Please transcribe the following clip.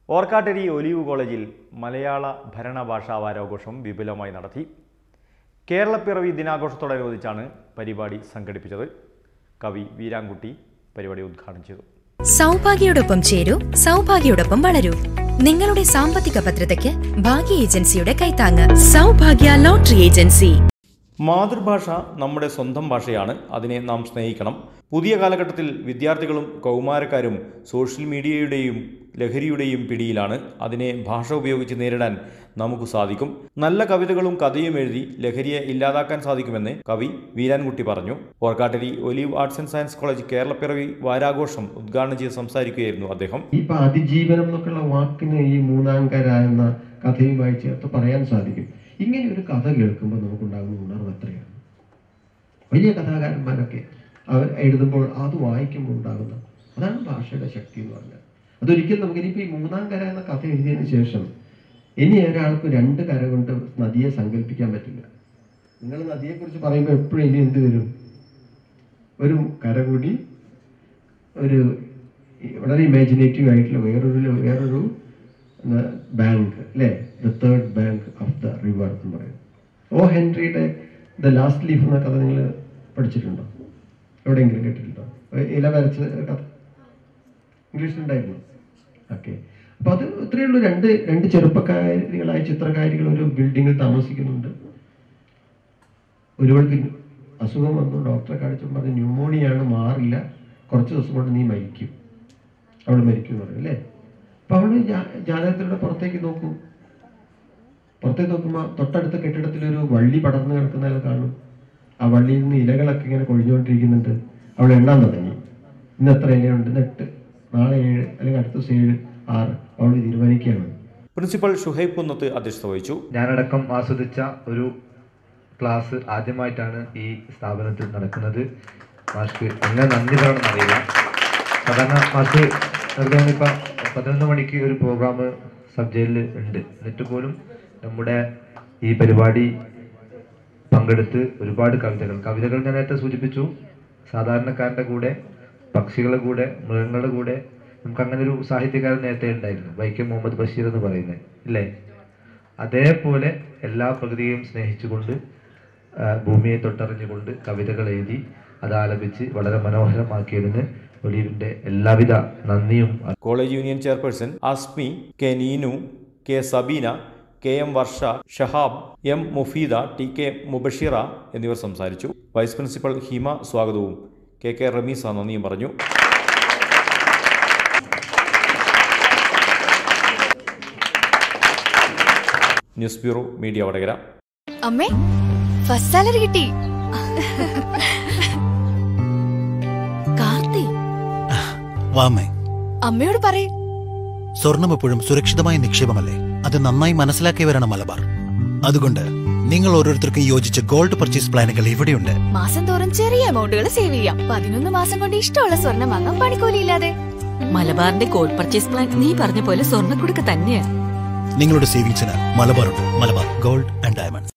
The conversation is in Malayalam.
ഓർക്കാട്ടരി ഒലിവ് കോളേജിൽ മലയാള ഭരണഭാഷാ വാരാഘോഷം വിപുലമായി നടത്തി കേരളപ്പിറവി ദിനാഘോഷത്തോടനുബന്ധിച്ചാണ് പരിപാടി സംഘടിപ്പിച്ചത് കവി വീരാൻകുട്ടി പരിപാടി ഉദ്ഘാടനം ചെയ്തു സൗഭാഗ്യയോടൊപ്പം ചേരൂ സൗഭാഗ്യയോടൊപ്പം വളരൂ നിങ്ങളുടെ സാമ്പത്തിക ഭദ്രതയ്ക്ക് ഭാഗ്യ ഏജൻസിയുടെ കൈത്താങ്ങ് സൗഭാഗ്യ ലോട്ടറി ഏജൻസി മാതൃഭാഷ നമ്മുടെ സ്വന്തം ഭാഷയാണ് അതിനെ നാം സ്നേഹിക്കണം പുതിയ കാലഘട്ടത്തിൽ വിദ്യാർത്ഥികളും കൗമാരക്കാരും സോഷ്യൽ മീഡിയയുടെയും ലഹരിയുടെയും പിടിയിലാണ് അതിനെ ഭാഷ ഉപയോഗിച്ച് നേരിടാൻ നമുക്ക് സാധിക്കും നല്ല കവിതകളും കഥയും എഴുതി ലഹരിയെ ഇല്ലാതാക്കാൻ സാധിക്കുമെന്ന് കവി വീരാൻകുട്ടി പറഞ്ഞു Orkkatteri olive arts and science college Keralappiravi വാരാഘോഷം ഉദ്ഘാടനം ചെയ്ത് സംസാരിക്കുകയായിരുന്നു അദ്ദേഹം ഇപ്പൊ അതിജീവനം എന്നൊക്കെയുള്ള വാക്കിന് ഈ മൂന്നാംകര എന്ന കഥയുമായി ചേർത്ത് പറയാൻ സാധിക്കും ഇങ്ങനെ ഒരു കഥ കേൾക്കുമ്പോൾ നമുക്കുണ്ടാകുന്ന ഉണർവ് എത്രയാണ് വലിയ കഥാകാരന്മാരൊക്കെ അവർ എഴുതുമ്പോൾ അത് വായിക്കുമ്പോൾ ഉണ്ടാകുന്ന അതാണ് ഭാഷയുടെ ശക്തി എന്ന് പറഞ്ഞാൽ അതൊരിക്കലും നമുക്ക് ഇനിയിപ്പോൾ ഈ മൂന്നാം കര എന്ന കഥ എഴുതിയതിന് ശേഷം ഇനി ഒരാൾക്ക് രണ്ട് കര കൊണ്ട് നദിയെ സങ്കല്പിക്കാൻ പറ്റില്ല നിങ്ങൾ നദിയെക്കുറിച്ച് പറയുമ്പോൾ എപ്പോഴും ഇനി എന്ത് വരും ഒരു കര കൂടി ഒരു വളരെ ഇമാജിനേറ്റീവ് ആയിട്ടുള്ള വേറൊരു വേറൊരു ബാങ്ക് അല്ലേ the third bank of the river എന്ന് പറയുന്നത് ഓ ഹെൻറിയുടെ ദ ലാസ്റ്റ് ലീഫ് എന്ന കഥ നിങ്ങൾ പഠിച്ചിട്ടുണ്ടോ എവിടെയെങ്കിലും കേട്ടിട്ടുണ്ടോ ഏ- ഇല വരച്ച കഥ ഇംഗ്ലീഷിലുണ്ടായിരുന്നു ഓക്കെ അപ്പൊ അത് ഇത്രയേ ഉള്ളൂ രണ്ട് രണ്ട് ചെറുപ്പക്കാരികളായ ചിത്രകാരികൾ ഒരു ബിൽഡിങ്ങിൽ താമസിക്കുന്നുണ്ട് ഒരുവൾക്ക് അസുഖം വന്നു ഡോക്ടറെ കാണിച്ചപ്പോൾ പറഞ്ഞു ന്യൂമോണിയാണ് മാറില്ല കുറച്ച് ദിവസം കൊണ്ട് നീ മരിക്കും അവൾ മരിക്കും എന്ന് പറയും അല്ലേ അപ്പൊ അവള് ജാ- ജാതകത്തിലൂടെ പുറത്തേക്ക് നോക്കും പുറത്തേക്ക് നോക്കുമ്പോൾ തൊട്ടടുത്ത കെട്ടിടത്തിലൊരു വള്ളി പടർന്നു കിടക്കുന്നത് കാണും ആ വള്ളിയിൽ നിന്ന് ഇലകളൊക്കെ ഇങ്ങനെ കൊഴിഞ്ഞുകൊണ്ടിരിക്കുന്നുണ്ട് അവൾ എണ്ണാൻ തുടങ്ങി ഇന്ന് എത്ര ഇലയുണ്ട് ഇന്ന് എട്ട് നാളെ ഏഴ് അല്ലെങ്കിൽ അടുത്ത ദിവസം ഏഴ് ആറ് അവൾ തീരുമാനിക്കുകയാണ് പ്രിൻസിപ്പൽ ഷുഹൈബ് കുന്നത്ത് അധ്യക്ഷത വഹിച്ചു ഞാനടക്കം ആസ്വദിച്ച ഒരു ക്ലാസ് ആദ്യമായിട്ടാണ് ഈ സ്ഥാപനത്തിൽ നടക്കുന്നത് മാഷ്ക്ക് എങ്ങനെ നന്ദി പറയണം അറിയില്ല സാധാരണ മാഷ് നിർദ്ദേശം ഇപ്പം പതിനൊന്ന് മണിക്ക് ഒരു പ്രോഗ്രാം സബ് ജയിലിൽ ഉണ്ട് എന്നിട്ട് പോലും നമ്മുടെ ഈ പരിപാടി പങ്കെടുത്ത് ഒരുപാട് കവിതകൾ കവിതകൾ ഞാൻ നേരത്തെ സൂചിപ്പിച്ചു സാധാരണക്കാരൻ്റെ കൂടെ പക്ഷികളുടെ കൂടെ മൃഗങ്ങളുടെ കൂടെ നമുക്ക് അങ്ങനെ ഒരു സാഹിത്യകാരൻ നേരത്തെ ഉണ്ടായിരുന്നു വൈക്കം മുഹമ്മദ് ബഷീർ എന്ന് പറയുന്നത് ഇല്ലേ അതേപോലെ എല്ലാ പ്രകൃതിയെയും സ്നേഹിച്ചുകൊണ്ട് ആ, ഭൂമിയെ തൊട്ടറിഞ്ഞുകൊണ്ട് കവിതകൾ എഴുതി അത് ആലപിച്ച് വളരെ മനോഹരമാക്കിയതിന് ഒലീവിൻ്റെ എല്ലാവിധ നന്ദിയും college union chairperson Asmi K Neenu K Sabeena K M Varsha Shahab M Mufeeda T K Mubashira എന്നിവർ സംസാരിച്ചു വൈസ് പ്രിൻസിപ്പൽ ഹിമ സ്വാഗതവും കെ കെ റമീസ നന്ദിയും പറഞ്ഞു ന്യൂസ് ബ്യൂറോ മീഡിയ വടകര അമ്മേ ഫസ്റ്റ് സാലറി കിട്ടി കാർത്തി വാമേ അമ്മയോട് പറയ് സ്വർണം എപ്പോഴും സുരക്ഷിതമായ നിക്ഷേപമല്ലേ അത് നന്നായി മനസ്സിലാക്കിയവരാണ് മലബാർ അതുകൊണ്ട് നിങ്ങൾ ഓരോരുത്തർക്കും യോജിച്ച ഗോൾഡ് പർച്ചേസ് പ്ലാനുകൾ ഇവിടെയുണ്ട് മാസം തോറും ചെറിയ എമൗണ്ടുകൾ സേവ് ചെയ്യാം പതിനൊന്ന് മാസം കൊണ്ട് ഇഷ്ടമുള്ള സ്വർണ്ണം വാങ്ങാം പണിക്കൂലിയില്ലാതെ മലബാറിന്റെ ഗോൾഡ് പർച്ചേസ് പ്ലാൻ നീ പറഞ്ഞ പോലെ സ്വർണ്ണക്കുടുക്ക തന്നെയാ നിങ്ങളുടെ സേവിങ്സിന് മലബാർ ഉണ്ട് മലബാർ ഗോൾഡ് ആൻഡ് ഡയമണ്ട്സ്